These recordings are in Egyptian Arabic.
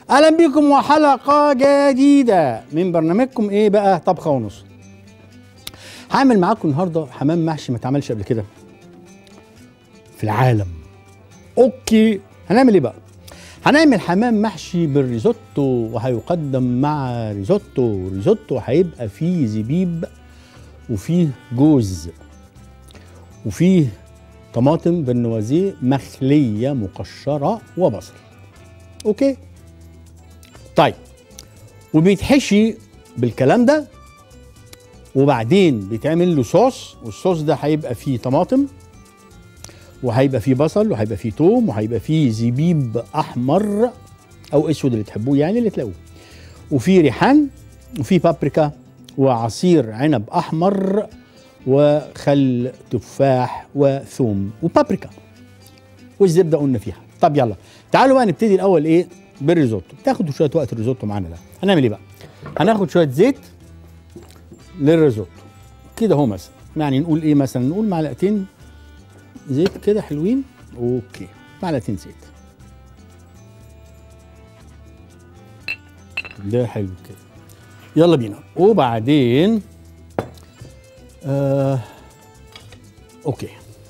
اهلا بكم وحلقه جديده من برنامجكم ايه بقى طبخه ونص هعمل معاكم النهارده حمام محشي ما اتعملش قبل كده في العالم اوكي هنعمل ايه بقى هنعمل حمام محشي بالريزوتو وهيقدم مع ريزوتو ريزوتو هيبقى فيه زبيب وفيه جوز وفيه طماطم بالنوازيه مخليه مقشره وبصل اوكي طيب وبيتحشي بالكلام ده وبعدين بيتعمل له صوص والصوص ده هيبقى فيه طماطم وهيبقى فيه بصل وهيبقى فيه توم وهيبقى فيه زبيب احمر او اسود اللي تحبوه يعني اللي تلاقوه وفيه ريحان وفيه بابريكا وعصير عنب احمر وخل تفاح وثوم وبابريكا والزبده قلنا فيها طب يلا تعالوا بقى نبتدي الاول ايه بالريزوتو تاخدوا شويه وقت الريزوتو معانا ده هنعمل ايه بقى هناخد شويه زيت للريزوتو كده اهو مثلا يعني نقول ايه مثلا نقول معلقتين زيت كده حلوين اوكي معلقتين زيت ده حلو كده يلا بينا وبعدين آه اوكي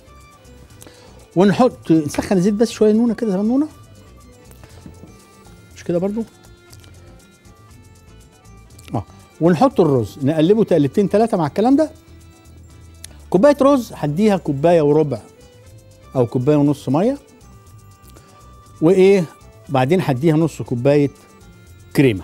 ونحط نسخن الزيت بس شويه نونه كده صغنونه مش كده برضو اه ونحط الرز نقلبه تقلبتين ثلاثه مع الكلام ده كوبايه رز هديها كوبايه وربع او كوبايه ونص ميه وايه بعدين هديها نص كوبايه كريمه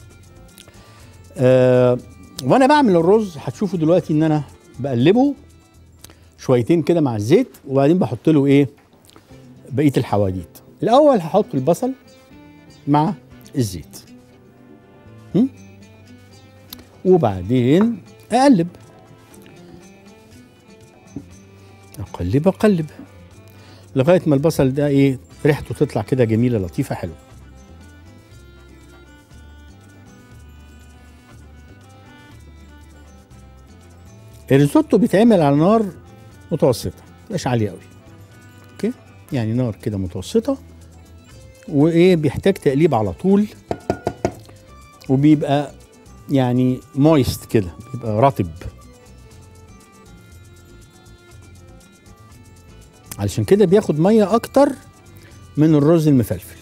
آه وانا بعمل الرز هتشوفوا دلوقتي ان انا بقلبه شويتين كده مع الزيت وبعدين بحط له ايه بقيه الحواديت الاول هحط البصل مع الزيت هم؟ وبعدين اقلب اقلب اقلب لغايه ما البصل ده ايه ريحته تطلع كده جميله لطيفه حلوه الريزوتو بيتعمل على نار متوسطه مش عاليه قوي اوكي يعني نار كده متوسطه وايه بيحتاج تقليب على طول وبيبقى يعني مويست كده بيبقى رطب علشان كده بياخد ميه اكتر من الرز المفلفل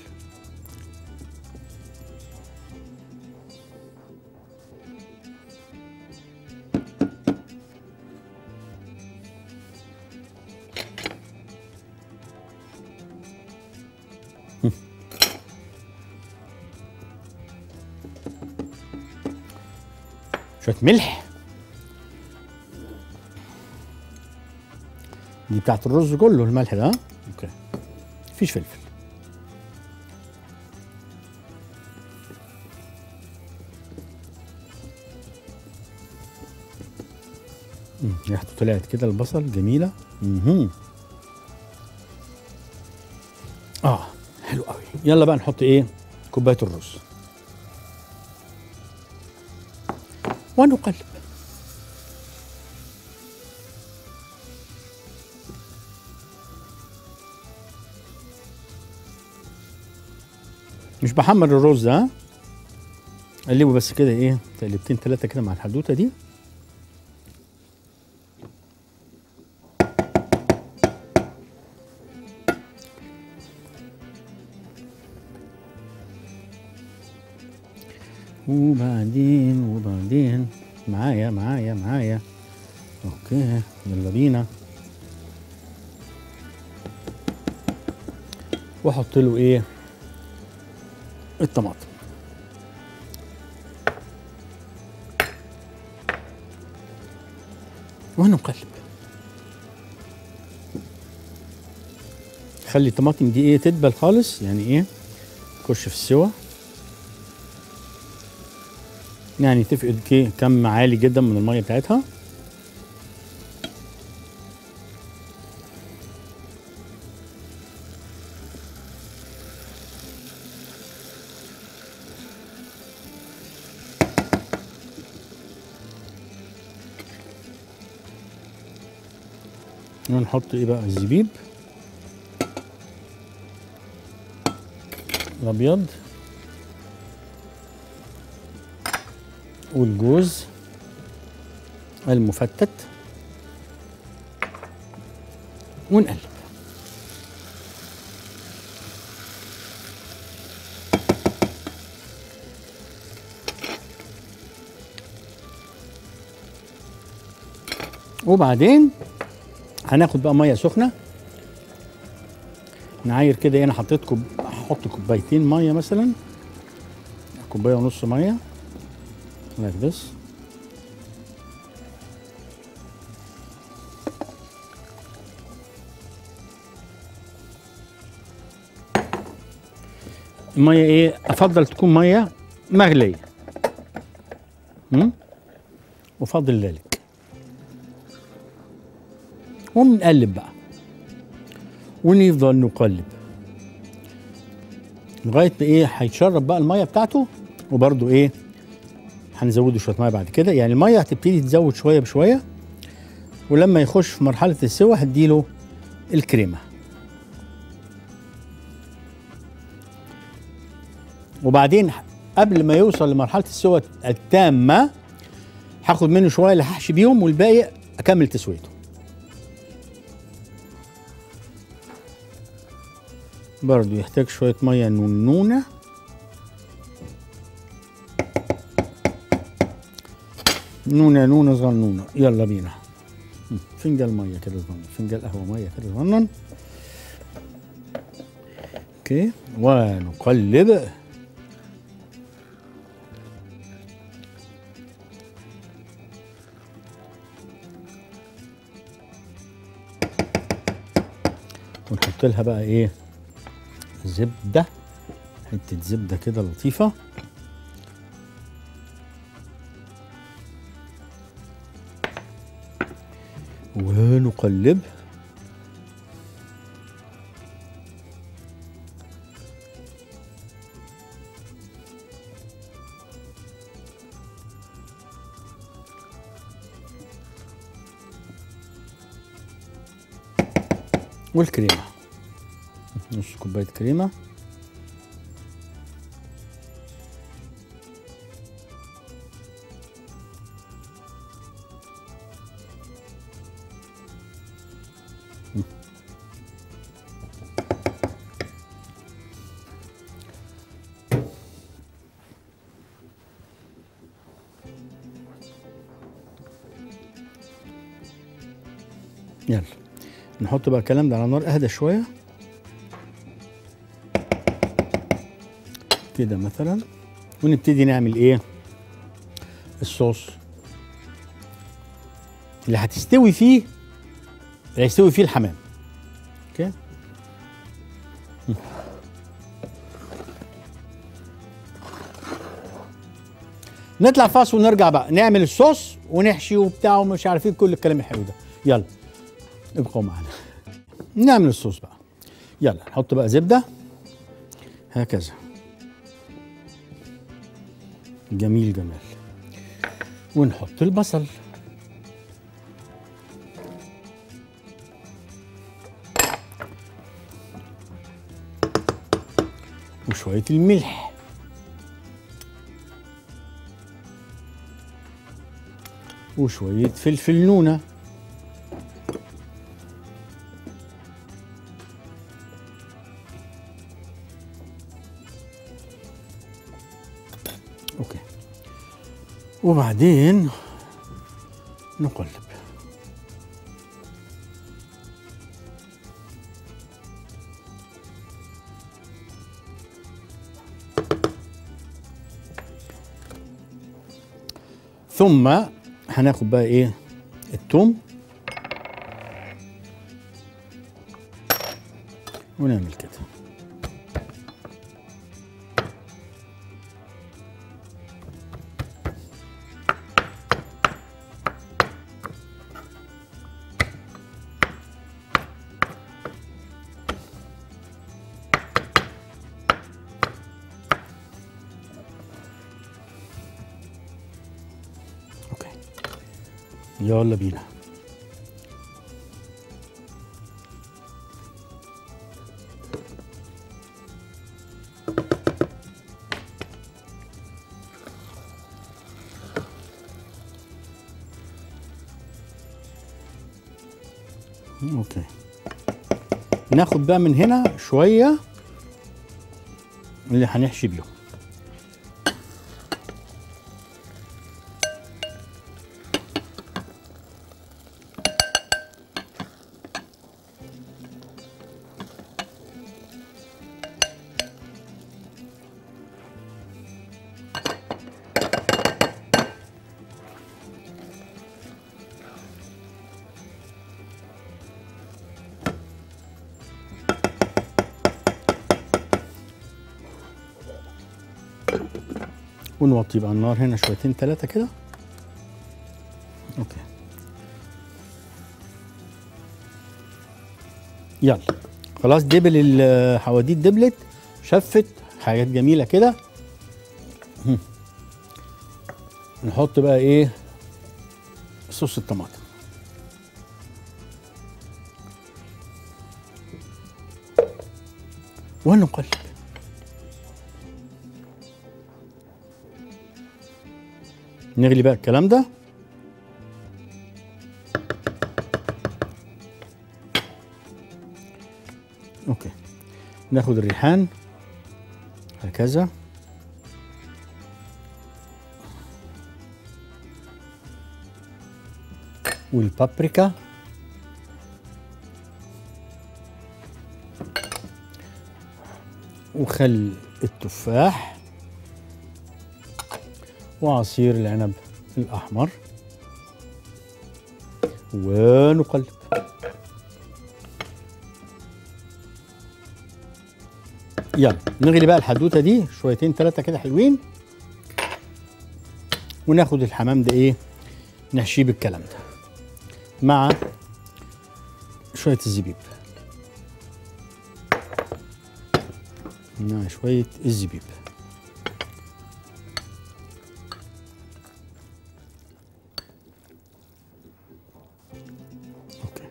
شويه ملح دي بتاعت الرز كله الملح ده ها؟ اوكي مفيش فلفل مم، ريحته طلعت كده البصل جميله مهم. اه حلو قوي يلا بقى نحط ايه كوبايه الرز ونقلب مش بحمر الرز ها قلبه بس كده ايه تقلبتين ثلاثه كده مع الحدوته دي وبعدين وبعدين معايا معايا معايا اوكي يلا بينا واحط له ايه الطماطم ونقلب خلي الطماطم دي ايه تدبل خالص يعني ايه تخش في السوا يعني تفقد كي- كم عالي جدا من الميه بتاعتها ونحط ايه بقى الزبيب الابيض والجوز المفتت ونقلب وبعدين هناخد بقى ميه سخنه نعاير كده انا حطيت كوب احط كوبايتين ميه مثلا كوبايه ونص ميه like this الميه ايه افضل تكون ميه مغليه امم وفضل ذلك ونقلب بقى ونفضل نقلب لغايه ما ايه هيتشرب بقى الميه بتاعته وبرده ايه هنزوده شويه ميه بعد كده يعني الميه هتبتدي تزود شويه بشويه ولما يخش في مرحله السوى هديله الكريمه وبعدين قبل ما يوصل لمرحله السوى التامه هاخد منه شويه اللي هحشي بيهم والباقي اكمل تسويته برضو يحتاج شويه ميه نونونه نونة نونة صغنونة يلا بينا فنجان مية كده صغنن فنجان قهوة مية كده صغنن اوكي ونقلب ونحط لها بقى ايه زبدة حتة زبدة كده لطيفة ونقلب والكريمة نص كوباية كريمة يلا نحط بقى الكلام ده على نار اهدى شويه كده مثلا ونبتدي نعمل ايه الصوص اللي هتستوي فيه اللي هيستوي فيه الحمام اوكي نطلع فاصل ونرجع بقى نعمل الصوص ونحشي وبتاع ومش عارفين كل الكلام الحلو ده يلا ابقوا معانا نعمل الصوص بقى يلا نحط بقى زبده هكذا جميل جمال ونحط البصل وشويه الملح وشويه فلفل نونه اوكي وبعدين نقلب ثم هناخد بقى ايه التوم ونعمل كده اوكي يلا بينا اوكي ناخد بقى من هنا شويه اللي هنحشي بيهم ونوطي بقى النار هنا شويتين ثلاثة كده اوكي يلا خلاص دبل الحواديت دبلت شفت حاجات جميلة كده هم. نحط بقى ايه صوص الطماطم ونقلب نغلي بقى الكلام ده اوكي ناخد الريحان هكذا والبابريكا وخل التفاح وعصير العنب الأحمر ونقلب يلا نغلي بقى الحدوته دي شويتين ثلاثه كده حلوين وناخد الحمام ده ايه نحشيه بالكلام ده مع شويه الزبيب مع شويه الزبيب اوكي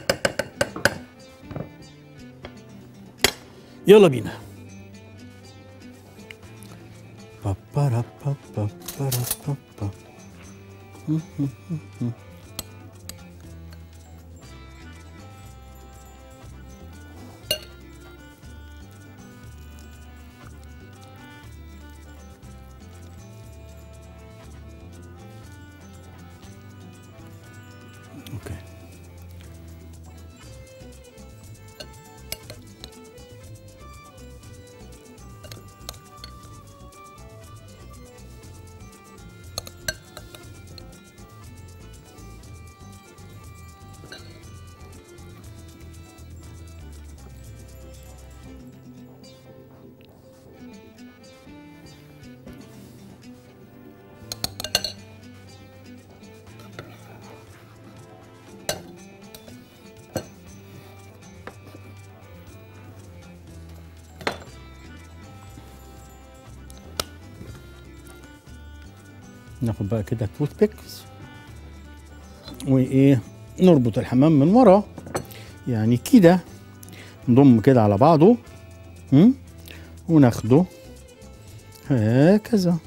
يلا بينا بابارا بابا بارا بابا. اوكي ناخد بقى كده توث بيكس وايه نربط الحمام من ورا يعني كده نضم كده على بعضه م? وناخده هكذا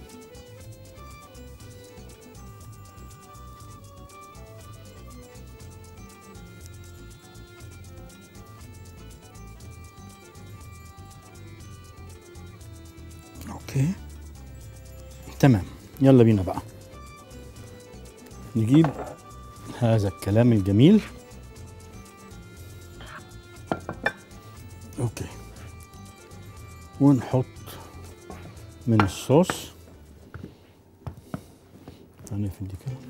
اوكي تمام يلا بينا بقى نجيب هذا الكلام الجميل اوكي ونحط من الصوص هنقفل دي كده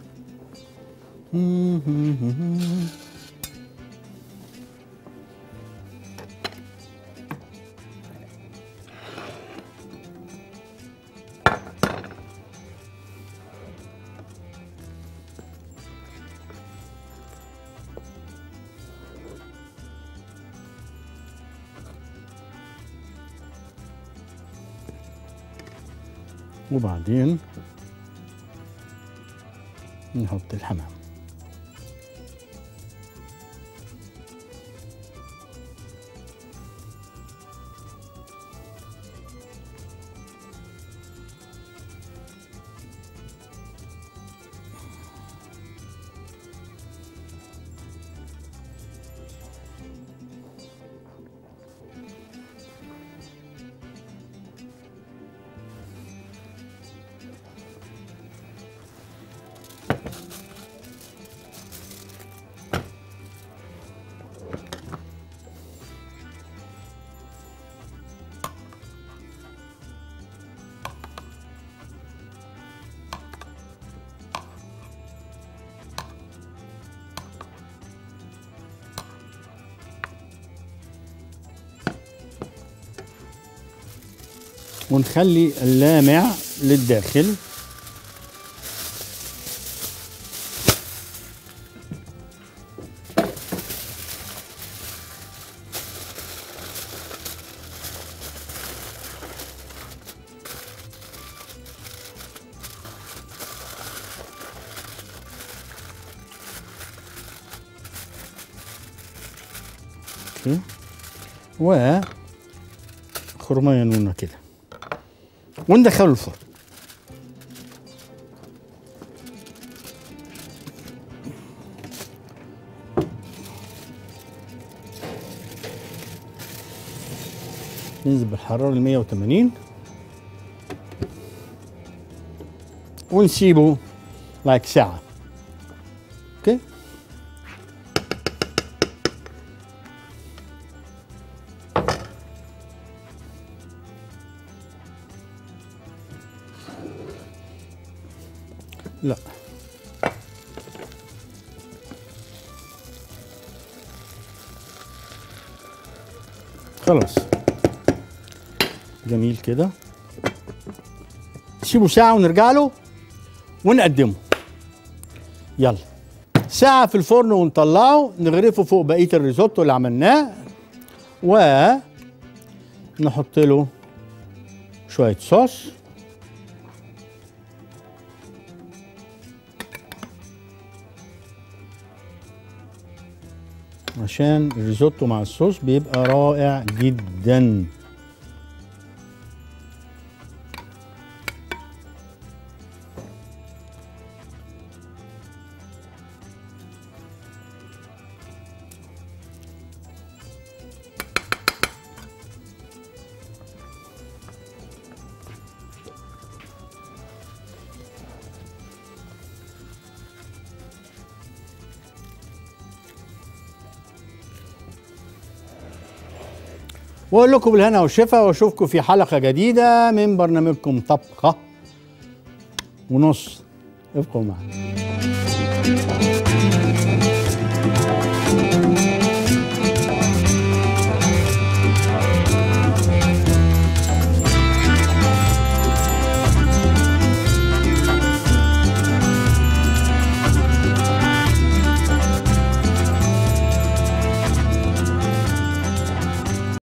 وبعدين نحط الحمام ونخلي اللامع للداخل اوكي و خرمية نونة كده وندخله الفرن ننزل بالحرارة ل 180 ونسيبه لايك ساعة اوكي لا خلاص جميل كده نسيبه ساعة ونرجع له ونقدمه يلا ساعة في الفرن ونطلعه نغرفه فوق بقية الريزوتو اللي عملناه و نحط له شوية صوص عشان الريزوتو مع الصوص بيبقى رائع جدا واقول لكم بالهنا والشفا واشوفكم في حلقه جديده من برنامجكم طبخه ونص ابقوا معنا